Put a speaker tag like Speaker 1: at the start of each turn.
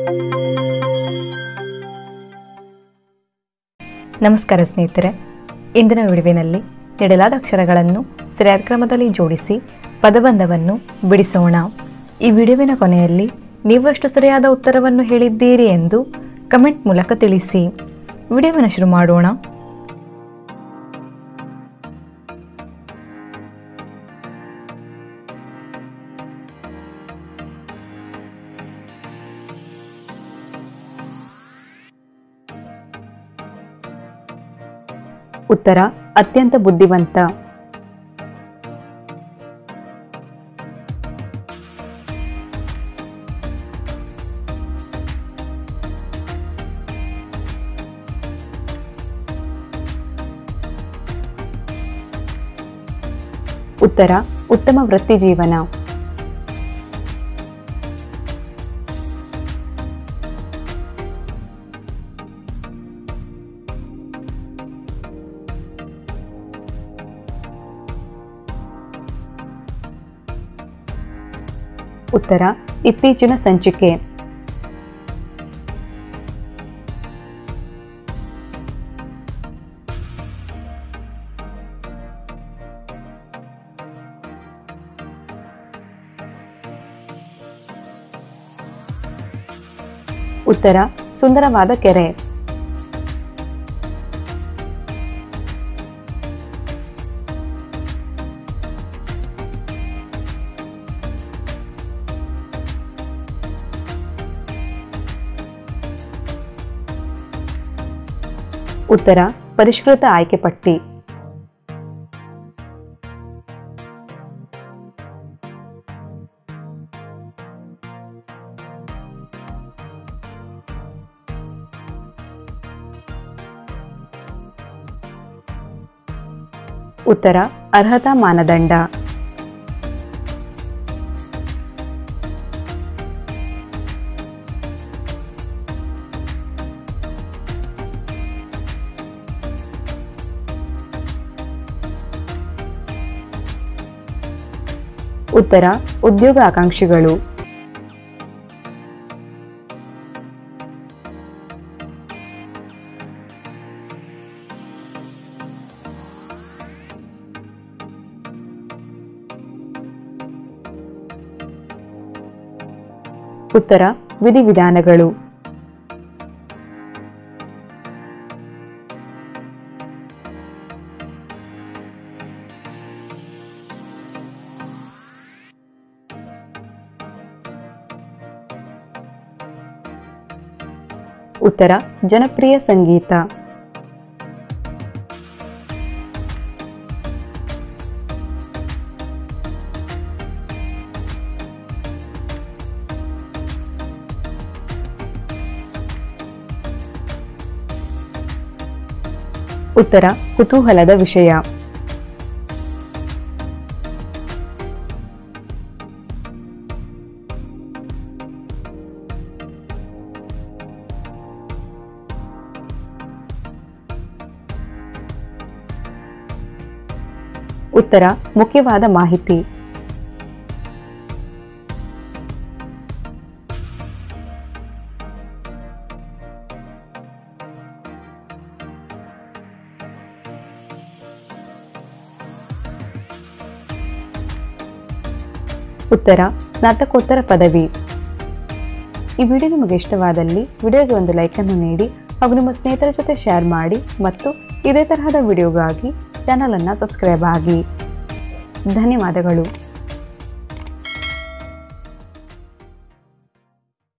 Speaker 1: ನಮಸ್ಕಾರ ಸ್ನೇಹಿತರೆ ಇಂದಿನ ವಿಡಿಯೋವಿನಲ್ಲಿ ನೀಡಲಾದ ಅಕ್ಷರಗಳನ್ನು ಸರಿಯಾದ ಕ್ರಮದಲ್ಲಿ ಜೋಡಿಸಿ ಪದಬಂಧವನ್ನು ಬಿಡಿಸೋಣ ಈ ವಿಡಿಯೋವಿನ ಕೊನೆಯಲ್ಲಿ ನೀವಷ್ಟು ಸರಿಯಾದ ಉತ್ತರವನ್ನು ಹೇಳಿದ್ದೀರಿ ಎಂದು ಕಮೆಂಟ್ ಮೂಲಕ ತಿಳಿಸಿ ವಿಡಿಯೋವನ್ನು ಶುರು ಮಾಡೋಣ
Speaker 2: ಉತ್ತರ ಅತ್ಯಂತ ಬುದ್ಧಿವಂತ ಉತ್ತರ ಉತ್ತಮ ವೃತ್ತಿ ಜೀವನ ಉತ್ತರ ಇತ್ತೀಚಿನ ಸಂಚಿಕೆ ಉತ್ತರ ಸುಂದರವಾದ ಕೆರೆ ಉತ್ತರ ಪರಿಷ್ಕೃತ ಆಯ್ಕೆ ಪಟ್ಟಿ ಉತ್ತರ ಅರ್ಹತಾ ಮಾನದಂಡ ಉತ್ತರ ಉದ್ಯೋಗ ಆಕಾಂಕ್ಷಿಗಳು ಉತ್ತರ ವಿಧಿವಿಧಾನಗಳು ಉತ್ತರ ಜನಪ್ರಿಯ ಸಂಗೀತ ಉತ್ತರ ಕುತೂಹಲದ ವಿಷಯ ಉತ್ತರ ಮುಖ್ಯವಾದ ಮಾಹಿತಿ ಉತ್ತರ ಸ್ನಾತಕೋತ್ತರ ಪದವಿ ಈ ವಿಡಿಯೋ ನಿಮಗೆ ಇಷ್ಟವಾದಲ್ಲಿ ವಿಡಿಯೋಗೆ ಒಂದು ಲೈಕನ್ನು ನೀಡಿ ಹಾಗೂ ನಿಮ್ಮ ಸ್ನೇಹಿತರ ಜೊತೆ ಶೇರ್ ಮಾಡಿ ಮತ್ತು ಇದೇ ತರಹದ ವಿಡಿಯೋಗಾಗಿ ಚಾನಲನ್ನು ಸಬ್ಸ್ಕ್ರೈಬ್ ಆಗಿ ಧನ್ಯವಾದಗಳು